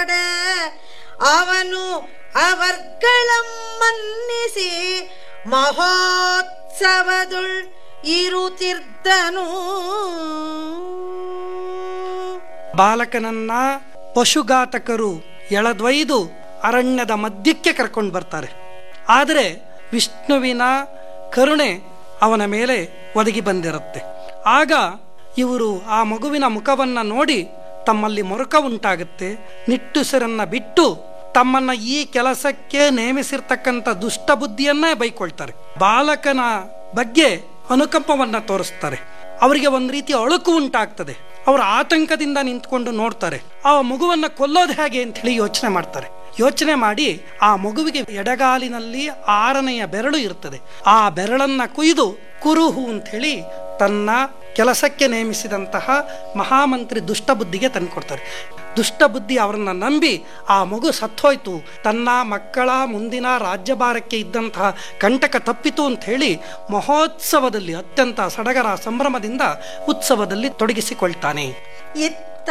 ಅವನು ಅവർಗಳಂ ಮನ್ನಿಸಿ ಮಹೋತ್ಸವದುಳ್ ಇರುತ್ತಿರ್ದನು ಬಾಲಕನನ್ನ ಪಶುಘಾತಕರು ಎಳೆದೊಯ್ದು ಅರಣ್ಯದ ಮಧ್ಯಕ್ಕೆ ಕರ್ಕೊಂಡು ಬರ್ತಾರೆ ಆದರೆ ವಿಷ್ಣುವಿನ ಕರುಣೆ ಅವನ ಮೇಲೆ ಒದಗಿ ಬಂದಿರುತ್ತೆ ಆಗ ಇವರು ಆ ಮಗುವಿನ ಮುಖವನ್ನ ನೋಡಿ ತಮ್ಮಲ್ಲಿ ಮೊರಕ ಉಂಟಾಗುತ್ತೆ ನಿಟ್ಟುಸಿರನ್ನ ಬಿಟ್ಟು ತಮ್ಮನ್ನ ಈ ಕೆಲಸಕ್ಕೆ ನೇಮಿಸಿರ್ತಕ್ಕಂಥ ದುಷ್ಟ ಬುದ್ಧಿಯನ್ನೇ ಬೈಕೊಳ್ತಾರೆ ಬಾಲಕನ ಬಗ್ಗೆ ಅನುಕಂಪವನ್ನ ತೋರಿಸ್ತಾರೆ ಅವರಿಗೆ ಒಂದು ರೀತಿ ಅಳುಕು ಉಂಟಾಗ್ತದೆ ಅವರು ಆತಂಕದಿಂದ ನಿಂತ್ಕೊಂಡು ನೋಡ್ತಾರೆ ಆ ಮಗುವನ್ನ ಕೊಲ್ಲೋದು ಹೇಗೆ ಅಂತ ಹೇಳಿ ಯೋಚನೆ ಮಾಡ್ತಾರೆ ಯೋಚನೆ ಮಾಡಿ ಆ ಮಗುವಿಗೆ ಎಡಗಾಲಿನಲ್ಲಿ ಆರನೆಯ ಬೆರಳು ಇರ್ತದೆ ಆ ಬೆರಳನ್ನ ಕುಯ್ದು ಕುರುಹು ಅಂತ ಹೇಳಿ ತನ್ನ ಕೆಲಸಕ್ಕೆ ನೇಮಿಸಿದಂತಹ ಮಹಾಮಂತ್ರಿ ದುಷ್ಟಬುದ್ಧಿಗೆ ತಂದುಕೊಡ್ತಾರೆ ದುಷ್ಟಬುದ್ಧಿ ಅವರನ್ನ ನಂಬಿ ಆ ಮಗು ಸತ್ತೋಯ್ತು ತನ್ನ ಮಕ್ಕಳ ಮುಂದಿನ ರಾಜ್ಯಭಾರಕ್ಕೆ ಇದ್ದಂತಹ ಕಂಟಕ ತಪ್ಪಿತು ಅಂತ ಹೇಳಿ ಮಹೋತ್ಸವದಲ್ಲಿ ಅತ್ಯಂತ ಸಡಗರ ಸಂಭ್ರಮದಿಂದ ಉತ್ಸವದಲ್ಲಿ ತೊಡಗಿಸಿಕೊಳ್ತಾನೆ ಇತ್ತ